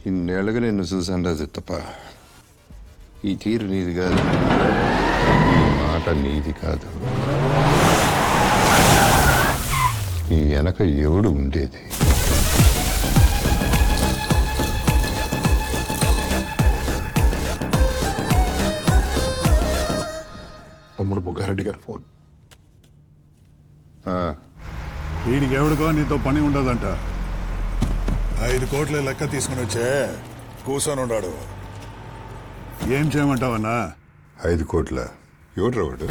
ఇన్నేళ్ళుగా నిన్ను చూసాను రా చిత్తప్ప ఈ తీరు నీది కాదు ఈ మాట నీది కాదు ఈ వెనక ఎవడు ఉండేది తమ్ముడు బుగ్గారెడ్డి గారి ఫోన్ ఆ, వీడికి ఎవడికో నీతో పని ఉండదంట ఐదు కోట్ల లెక్క తీసుకుని వచ్చే కూర్చొని ఉన్నాడు ఏం చేయమంటావన్నా ఐదు కోట్ల ఎవడు వాడు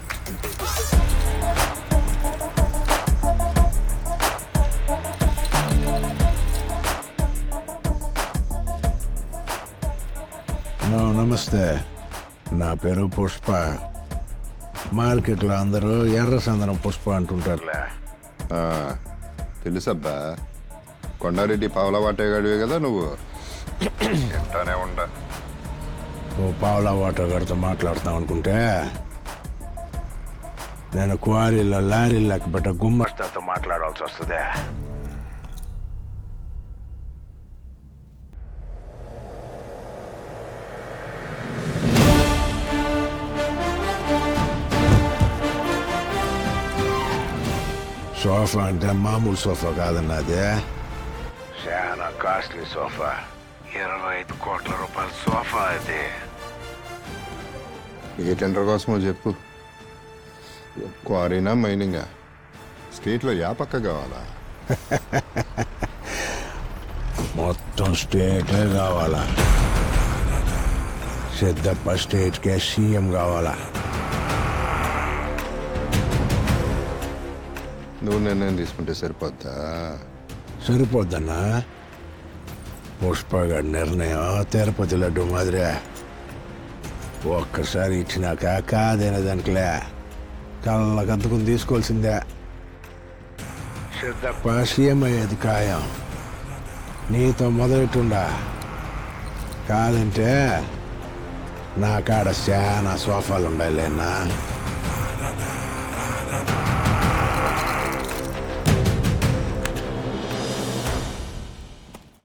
నో, నమస్తే నా పేరు పుష్ప మార్కెట్లో అందరూ ఎర్ర సందనం పుష్ప అంటుంటారులే ఆ, తెలుసబ్బా కొండారెడ్డి పావలా వాటేగాడివే కదా నువ్వు ఎంటానే ఉండ ఓ పావులా వాటర్ గారితో మాట్లాడుతాం అనుకుంటే నేను క్వారీలో లారీ లెక్క పెట్ట గుమ్మస్తాతో మాట్లాడాల్సి వస్తుంది సోఫా అంటే మామూలు సోఫా కాదన్నది చాలా కాస్ట్లీ సోఫా ఇరవై ఐదు కోట్ల రూపాయల సోఫా అది ఏ టెండర్ కోసమో చెప్పు క్వారీనా మైనింగా స్టేట్లో యా పక్క కావాలా మొత్తం స్టేటే కావాలా సిద్ధప్ప స్టేట్కే సీఎం కావాలా నువ్వు నిర్ణయం తీసుకుంటే సరిపోద్దా సరిపోద్దన్నా పుష్పగాడి నిర్ణయం తిరుపతి లడ్డు మాదిరే ఒక్కసారి ఇచ్చినాక కాదైన దానికిలే కళ్ళకంతకుని తీసుకోవాల్సిందే సిద్ధప్ప సీఎం అయ్యేది ఖాయం నీతో మొదలెట్టుండా కాదంటే నా కాడ చాలా సోఫాలు ఉండాలినా